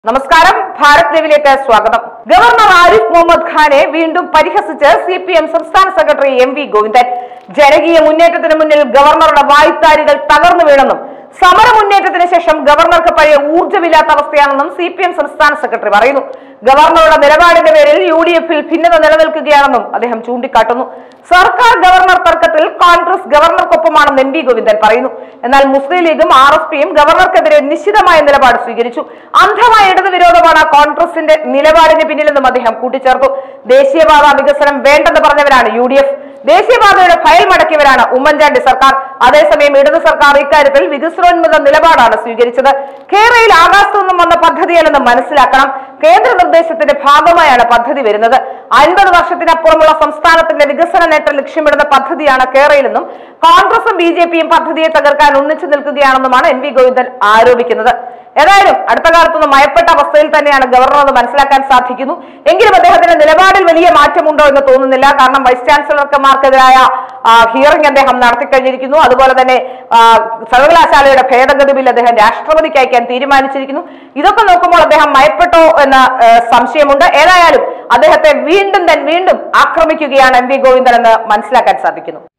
നമസ്കാരം ഭാരത് ലൈവിലേക്ക് സ്വാഗതം ഗവർണർ ആരിഫ് മുഹമ്മദ് ഖാനെ വീണ്ടും പരിഹസിച്ച് സി പി എം സംസ്ഥാന സെക്രട്ടറി എം വി ഗോവിന്ദൻ ജനകീയ മുന്നേറ്റത്തിന് മുന്നിൽ ഗവർണറുടെ വായ്ത്താരികൾ തകർന്നു വീണെന്നും സമര മുന്നേറ്റത്തിന് ശേഷം ഗവർണർക്ക് പഴയ ഊർജ്ജമില്ലാത്ത അവസ്ഥയാണെന്നും സി പി എം സംസ്ഥാന സെക്രട്ടറി പറയുന്നു ഗവർണറുടെ നിലപാടിന്റെ പേരിൽ യു ഡി എഫിൽ ഭിന്നത നിലനിൽക്കുകയാണെന്നും അദ്ദേഹം ചൂണ്ടിക്കാട്ടുന്നു സർക്കാർ ഗവർണർ തർക്കത്തിൽ കോൺഗ്രസ് ഗവർണർക്കൊപ്പമാണെന്ന് എം വി ഗോവിന്ദൻ പറയുന്നു എന്നാൽ മുസ്ലിം ലീഗും ആർ എസ് പിയും ഗവർണർക്കെതിരെ നിശ്ചിതമായ നിലപാട് സ്വീകരിച്ചു അന്ധമായ ഇടതു വിരോധമാണ് കോൺഗ്രസിന്റെ നിലപാടിന് പിന്നിലെന്നും അദ്ദേഹം കൂട്ടിച്ചേർത്തു ദേശീയപാത വികസനം വേണ്ടെന്ന് പറഞ്ഞവരാണ് യു ഡി എഫ് ദേശീയപാതയുടെ ഫയൽ മടക്കിയവരാണ് ഉമ്മൻചാണ്ടി സർക്കാർ അതേസമയം ഇടതു സർക്കാർ ഇക്കാര്യത്തിൽ വികസനോന്മുഖ നിലപാടാണ് സ്വീകരിച്ചത് കേരളയിൽ ആകാശത്തു നിന്നും വന്ന പദ്ധതിയല്ലെന്ന് മനസ്സിലാക്കണം കേന്ദ്ര നിർദ്ദേശത്തിന്റെ ഭാഗമായാണ് പദ്ധതി വരുന്നത് അൻപത് വർഷത്തിനപ്പുറമുള്ള സംസ്ഥാനത്തിന്റെ വികസന നേട്ടം ലക്ഷ്യമിടുന്ന പദ്ധതിയാണ് കേരളയിലെന്നും കോൺഗ്രസും ബി ജെ പിയും പദ്ധതിയെ തകർക്കാൻ ഒന്നിച്ചു നിൽക്കുകയാണെന്നുമാണ് എൻ വി ഗോവിന്ദൻ ആരോപിക്കുന്നത് ഏതായാലും അടുത്ത കാലത്തൊന്നും മയപ്പെട്ട അവസ്ഥയിൽ തന്നെയാണ് ഗവർണർ എന്ന് മനസ്സിലാക്കാൻ സാധിക്കുന്നു എങ്കിലും അദ്ദേഹത്തിന്റെ നിലപാടിൽ വലിയ മാറ്റമുണ്ടോ എന്ന് തോന്നുന്നില്ല കാരണം വൈസ് ചാൻസലർമാർക്കെതിരായ ഹിയറിംഗ് അദ്ദേഹം നടത്തിക്കഴിഞ്ഞിരിക്കുന്നു അതുപോലെ തന്നെ ആ, സർവകലാശാലയുടെ ഭേദഗതി ബിൽ അദ്ദേഹം രാഷ്ട്രപതിക്ക് അയക്കാൻ തീരുമാനിച്ചിരിക്കുന്നു ഇതൊക്കെ നോക്കുമ്പോൾ അദ്ദേഹം മയപ്പെട്ടോ എന്ന ആ, സംശയമുണ്ട് ഏതായാലും അദ്ദേഹത്തെ വീണ്ടും തന്നെ വീണ്ടും ആക്രമിക്കുകയാണ് എം വി ഗോവിന്ദൻ എന്ന് മനസ്സിലാക്കാൻ സാധിക്കുന്നു